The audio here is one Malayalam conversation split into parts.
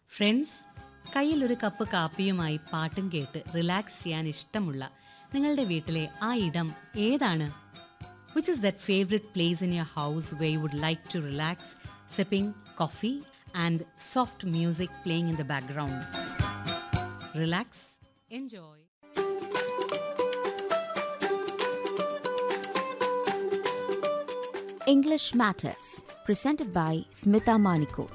ഫ്രണ്ട്സ് കയ്യിൽ ഒരു കപ്പ് കാപ്പിയുമായി പാട്ടും കേട്ട് റിലാക്സ് ചെയ്യാൻ ഇഷ്ടമുള്ള നിങ്ങളുടെ വീട്ടിലെ ആ ഇടം ഏതാണ് which is that favourite place in your house we would like to relax sipping coffee and soft music playing in the background relax enjoy English Matters, presented by Smita Manikot.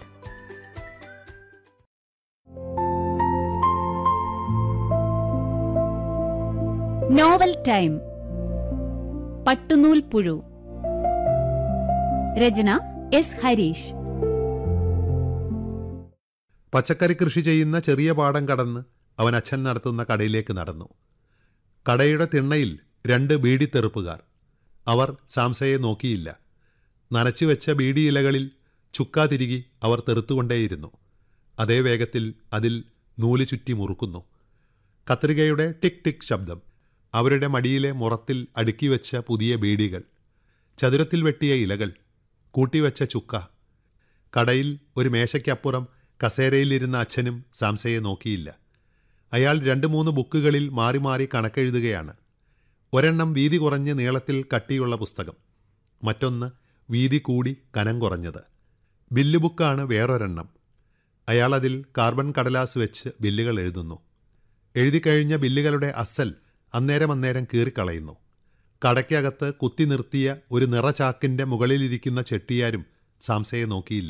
Novel time പട്ടുനൂൽ പുഴു രചന എസ് ഹരീഷ് പച്ചക്കറി കൃഷി ചെയ്യുന്ന ചെറിയ പാടം കടന്ന് അവൻ അച്ഛൻ നടത്തുന്ന കടയിലേക്ക് നടന്നു കടയുടെ തിണ്ണയിൽ രണ്ട് ബീഡി തെറുപ്പുകാർ അവർ സാംസയെ നോക്കിയില്ല നനച്ചുവെച്ച ബീഡി ഇലകളിൽ ചുക്കാ തിരുകി അവർ തെറുത്തുകൊണ്ടേയിരുന്നു അതേ വേഗത്തിൽ അതിൽ നൂല് ചുറ്റി മുറുക്കുന്നു കത്രികയുടെ ടിക് ടിക് ശബ്ദം അവരുടെ മടിയിലെ മുറത്തിൽ അടുക്കിവെച്ച പുതിയ ബീഡികൾ ചതുരത്തിൽ വെട്ടിയ ഇലകൾ കൂട്ടിവെച്ച ചുക്ക കടയിൽ ഒരു മേശയ്ക്കപ്പുറം കസേരയിലിരുന്ന അച്ഛനും സാംസയെ നോക്കിയില്ല അയാൾ രണ്ട് മൂന്ന് ബുക്കുകളിൽ മാറി മാറി കണക്കെഴുതുകയാണ് ഒരെണ്ണം വീതി കുറഞ്ഞ് നീളത്തിൽ കട്ടിയുള്ള പുസ്തകം മറ്റൊന്ന് വീതി കൂടി കനം കുറഞ്ഞത് ബില്ല് ബുക്കാണ് വേറൊരെണ്ണം അയാൾ അതിൽ കാർബൺ കടലാസ് വെച്ച് ബില്ലുകൾ എഴുതുന്നു എഴുതിക്കഴിഞ്ഞ ബില്ലുകളുടെ അസൽ അന്നേരം അന്നേരം കീറിക്കളയുന്നു കടയ്ക്കകത്ത് കുത്തി നിർത്തിയ ഒരു നിറചാക്കിൻ്റെ മുകളിലിരിക്കുന്ന ചെട്ടിയാരും സാംസയെ നോക്കിയില്ല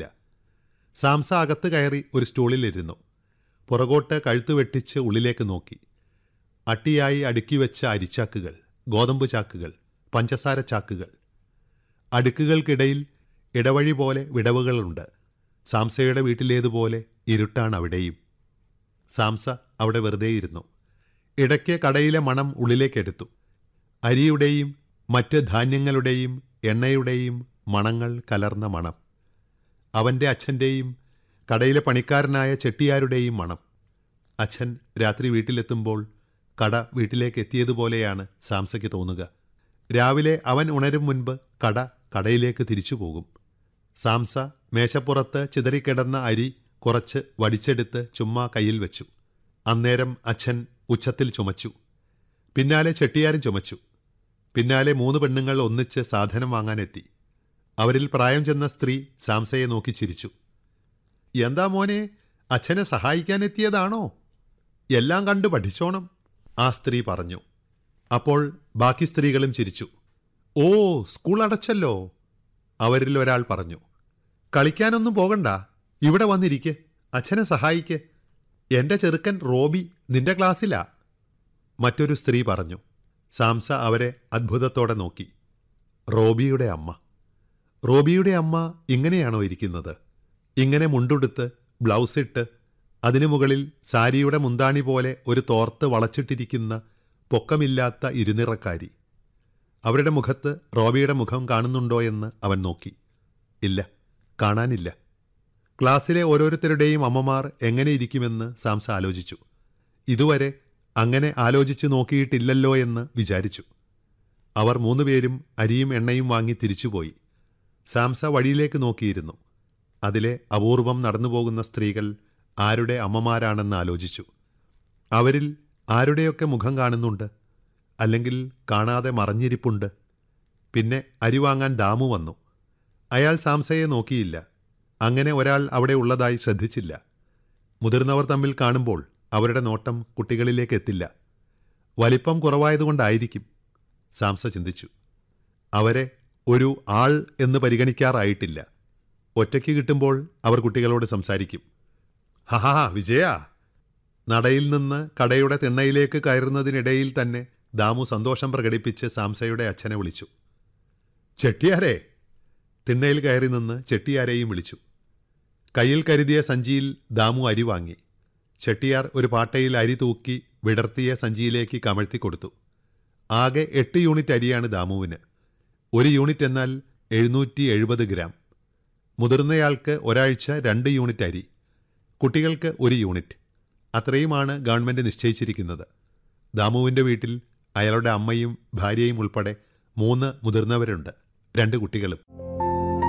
സാംസ അകത്ത് കയറി ഒരു സ്റ്റൂളിലിരുന്നു പുറകോട്ട് കഴുത്ത് വെട്ടിച്ച് ഉള്ളിലേക്ക് നോക്കി അട്ടിയായി അടുക്കി വെച്ച അരിച്ചാക്കുകൾ ഗോതമ്പ് ചാക്കുകൾ പഞ്ചസാര ചാക്കുകൾ അടുക്കുകൾക്കിടയിൽ ഇടവഴി പോലെ വിടവുകളുണ്ട് സാംസയുടെ വീട്ടിലേതുപോലെ ഇരുട്ടാണ് അവിടെയും സാംസ അവിടെ വെറുതെയിരുന്നു ഇടയ്ക്ക് കടയിലെ മണം ഉള്ളിലേക്കെടുത്തു അരിയുടെയും മറ്റ് ധാന്യങ്ങളുടെയും എണ്ണയുടെയും മണങ്ങൾ കലർന്ന മണം അവൻ്റെ അച്ഛൻ്റെയും കടയിലെ പണിക്കാരനായ ചെട്ടിയാരുടെയും മണം അച്ഛൻ രാത്രി വീട്ടിലെത്തുമ്പോൾ കട വീട്ടിലേക്ക് എത്തിയതുപോലെയാണ് സാംസയ്ക്ക് തോന്നുക രാവിലെ അവൻ ഉണരും മുൻപ് കട കടയിലേക്ക് തിരിച്ചു പോകും സാംസ മേശപ്പുറത്ത് ചിതറിക്കിടന്ന അരി കുറച്ച് വടിച്ചെടുത്ത് ചുമ്മാ കയ്യിൽ വെച്ചു അന്നേരം അച്ഛൻ ഉച്ചത്തിൽ ചുമച്ചു പിന്നാലെ ചെട്ടിയാരും ചുമച്ചു പിന്നാലെ മൂന്ന് പെണ്ണുങ്ങൾ ഒന്നിച്ച് സാധനം വാങ്ങാനെത്തി അവരിൽ പ്രായം ചെന്ന സ്ത്രീ സാംസയെ നോക്കി ചിരിച്ചു എന്താ മോനെ അച്ഛനെ സഹായിക്കാനെത്തിയതാണോ എല്ലാം കണ്ടു പഠിച്ചോണം ആ സ്ത്രീ പറഞ്ഞു അപ്പോൾ ബാക്കി സ്ത്രീകളും ചിരിച്ചു ഓ സ്കൂൾ അടച്ചല്ലോ അവരിൽ ഒരാൾ പറഞ്ഞു കളിക്കാനൊന്നും പോകണ്ട ഇവിടെ വന്നിരിക്കെ അച്ഛനെ സഹായിക്ക് എന്റെ ചെറുക്കൻ റോബി നിന്റെ ക്ലാസ്സിലാ മറ്റൊരു സ്ത്രീ പറഞ്ഞു സാംസ അവരെ അത്ഭുതത്തോടെ നോക്കി റോബിയുടെ അമ്മ റോബിയുടെ അമ്മ ഇങ്ങനെയാണോ ഇരിക്കുന്നത് ഇങ്ങനെ മുണ്ടുടുത്ത് ബ്ലൗസ് ഇട്ട് അതിനു മുകളിൽ സാരിയുടെ മുന്താണി പോലെ ഒരു തോർത്ത് വളച്ചിട്ടിരിക്കുന്ന പൊക്കമില്ലാത്ത ഇരുനിറക്കാരി അവരുടെ മുഖത്ത് റോബിയുടെ മുഖം കാണുന്നുണ്ടോ എന്ന് അവൻ നോക്കി ഇല്ല കാണാനില്ല ക്ലാസ്സിലെ ഓരോരുത്തരുടെയും അമ്മമാർ എങ്ങനെ ഇരിക്കുമെന്ന് സാംസ ആലോചിച്ചു ഇതുവരെ അങ്ങനെ ആലോചിച്ച് നോക്കിയിട്ടില്ലല്ലോ എന്ന് വിചാരിച്ചു അവർ മൂന്നുപേരും അരിയും എണ്ണയും വാങ്ങി തിരിച്ചുപോയി സാംസ വഴിയിലേക്ക് നോക്കിയിരുന്നു അതിലെ അപൂർവം നടന്നുപോകുന്ന സ്ത്രീകൾ ആരുടെ അമ്മമാരാണെന്ന് ആലോചിച്ചു അവരിൽ ആരുടെയൊക്കെ മുഖം കാണുന്നുണ്ട് അല്ലെങ്കിൽ കാണാതെ മറഞ്ഞിരിപ്പുണ്ട് പിന്നെ അരി വാങ്ങാൻ ദാമു വന്നു അയാൾ സാംസയെ നോക്കിയില്ല അങ്ങനെ ഒരാൾ അവിടെ ഉള്ളതായി ശ്രദ്ധിച്ചില്ല മുതിർന്നവർ തമ്മിൽ കാണുമ്പോൾ അവരുടെ നോട്ടം കുട്ടികളിലേക്ക് എത്തില്ല വലിപ്പം കുറവായതുകൊണ്ടായിരിക്കും സാംസ ചിന്തിച്ചു അവരെ ഒരു ആൾ എന്ന് പരിഗണിക്കാറായിട്ടില്ല ഒറ്റയ്ക്ക് കിട്ടുമ്പോൾ അവർ കുട്ടികളോട് സംസാരിക്കും ഹഹാ വിജയ നടയിൽ നിന്ന് കടയുടെ തിണ്ണയിലേക്ക് കയറുന്നതിനിടയിൽ തന്നെ ദാമു സന്തോഷം പ്രകടിപ്പിച്ച് സാംസയുടെ അച്ഛനെ വിളിച്ചു ചെട്ടിയാരെ തിണ്ണയിൽ കയറി നിന്ന് ചെട്ടിയാരെയും വിളിച്ചു കയ്യിൽ കരുതിയ സഞ്ചിയിൽ ദാമു അരി വാങ്ങി ചെട്ടിയാർ ഒരു പാട്ടയിൽ അരി തൂക്കി വിടർത്തിയ സഞ്ചിയിലേക്ക് കമഴ്ത്തി കൊടുത്തു ആകെ എട്ട് യൂണിറ്റ് അരിയാണ് ദാമുവിന് ഒരു യൂണിറ്റ് എന്നാൽ എഴുന്നൂറ്റി എഴുപത് ഗ്രാം മുതിർന്നയാൾക്ക് ഒരാഴ്ച രണ്ട് യൂണിറ്റ് അരി കുട്ടികൾക്ക് ഒരു യൂണിറ്റ് അത്രയുമാണ് ഗവൺമെൻറ് നിശ്ചയിച്ചിരിക്കുന്നത് ദാമുവിൻ്റെ വീട്ടിൽ അയാളുടെ അമ്മയും ഭാര്യയും ഉൾപ്പെടെ മൂന്ന് മുതിർന്നവരുണ്ട് രണ്ട് കുട്ടികളും